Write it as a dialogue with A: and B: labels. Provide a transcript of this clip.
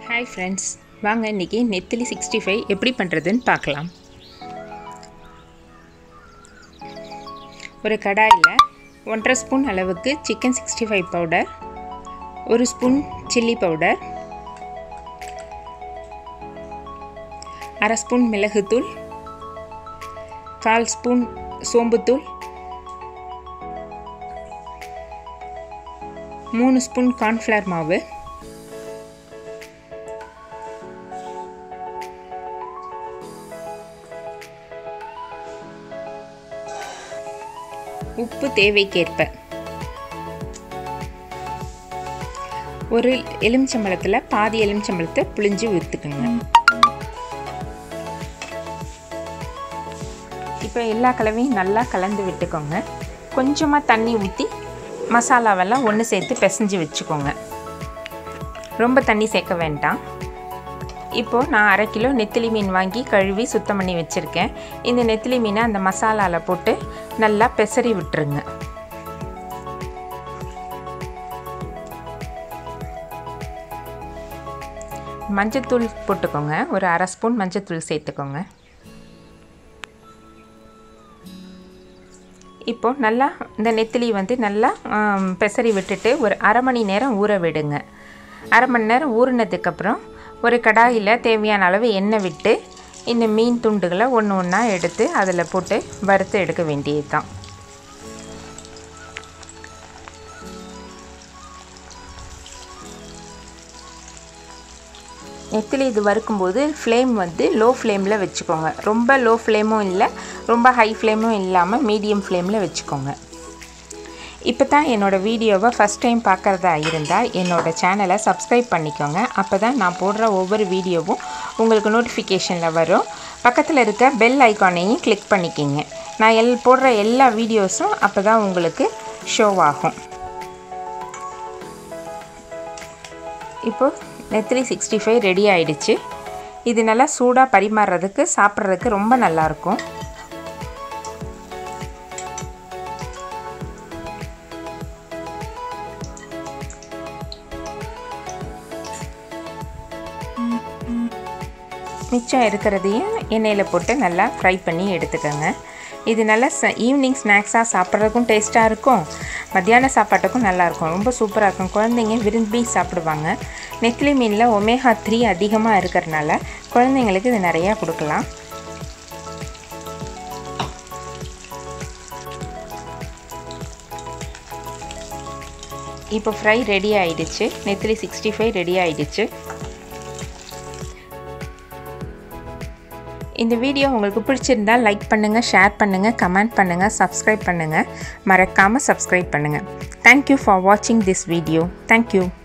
A: hi friends வாங்க இன்றைக்கி நெத்திலி சிக்ஸ்டி ஃபைவ் எப்படி பண்ணுறதுன்னு பார்க்கலாம் ஒரு கடாயில் ஒன்றரை ஸ்பூன் அளவுக்கு சிக்கன் சிக்ஸ்டி ஃபைவ் பவுடர் ஒரு ஸ்பூன் சில்லி பவுடர் அரை ஸ்பூன் மிளகுத்தூள் கால் ஸ்பூன் சோம்புத்தூள் மூணு ஸ்பூன் கார்ன்ஃப்ளவர் மாவு உப்பு தேவைக்கேற்ப ஒரு எலுமிச்சம்பழத்தில் பாதி எலுமிச்சம்பழத்தை புளிஞ்சு ஊற்றுக்குங்க இப்போ எல்லா கலவையும் நல்லா கலந்து விட்டுக்கோங்க கொஞ்சமாக தண்ணி ஊற்றி மசாலாவெல்லாம் ஒன்று சேர்த்து பிசைஞ்சு வச்சுக்கோங்க ரொம்ப தண்ணி சேர்க்க வேண்டாம் இப்போது நான் அரை கிலோ நெத்திலி மீன் வாங்கி கழுவி சுத்தம் பண்ணி வச்சுருக்கேன் இந்த நெத்திலி மீனை அந்த மசாலாவில் போட்டு நல்லா பெசரி விட்டுருங்க மஞ்சத்தூள் போட்டுக்கோங்க ஒரு அரை ஸ்பூன் மஞ்சத்தூள் சேர்த்துக்கோங்க இப்போது நல்லா இந்த நெத்திலி வந்து நல்லா பெசரி விட்டுட்டு ஒரு அரை மணி நேரம் ஊற விடுங்க அரை மணி நேரம் ஊறினதுக்கப்புறம் ஒரு கடாயில் தேவையான அளவு எண்ணெய் விட்டு இந்த மீன் துண்டுகளை ஒன்று ஒன்றா எடுத்து அதில் போட்டு வறுத்து எடுக்க வேண்டியது தான் நெத்திலி இது வறுக்கும்போது ஃப்ளேம் வந்து லோ ஃப்ளேமில் வச்சுக்கோங்க ரொம்ப லோ ஃப்ளேமும் இல்லை ரொம்ப ஹை ஃப்ளேமும் இல்லாமல் மீடியம் ஃப்ளேமில் வச்சுக்கோங்க இப்போ தான் என்னோடய வீடியோவை ஃபஸ்ட் டைம் பார்க்குறதா இருந்தால் என்னோடய சேனலை சப்ஸ்கிரைப் பண்ணிக்கோங்க அப்போ தான் நான் போடுற ஒவ்வொரு வீடியோவும் உங்களுக்கு நோட்டிஃபிகேஷனில் வரும் பக்கத்தில் இருக்க பெல் ஐக்கானையும் கிளிக் பண்ணிக்கிங்க நான் எல் போடுற எல்லா வீடியோஸும் அப்போ தான் உங்களுக்கு ஷோ ஆகும் இப்போது நெத்திலி சிக்ஸ்டி ஃபைவ் ரெடி ஆகிடுச்சு இது நல்லா சூடாக பரிமாறுறதுக்கு சாப்பிட்றதுக்கு ரொம்ப நல்லாயிருக்கும் மிச்சம் இருக்கிறதையும் எண்ணெயில் போட்டு நல்லா ஃப்ரை பண்ணி எடுத்துக்கோங்க இது நல்லா ச ஈவினிங் ஸ்நாக்ஸாக சாப்பிட்றதுக்கும் டேஸ்ட்டாக இருக்கும் மத்தியான சாப்பாட்டுக்கும் நல்லாயிருக்கும் ரொம்ப சூப்பராக இருக்கும் குழந்தைங்க விரும்பி சாப்பிடுவாங்க நெத்திலி மீனில் ஒமேகா த்ரீ அதிகமாக இருக்கிறனால குழந்தைங்களுக்கு இது நிறையா கொடுக்கலாம் இப்போ ஃப்ரை ரெடி ஆகிடுச்சு நெத்திலி சிக்ஸ்டி ஃபைவ் ரெடி ஆகிடுச்சு இந்த வீடியோ உங்களுக்கு பிடிச்சிருந்தால் லைக் பண்ணுங்கள் ஷேர் பண்ணுங்கள் கமெண்ட் பண்ணுங்கள் சப்ஸ்கிரைப் பண்ணுங்கள் மறக்காமல் சப்ஸ்கிரைப் பண்ணுங்கள் தேங்க்யூ ஃபார் வாட்சிங் திஸ் வீடியோ தேங்க்யூ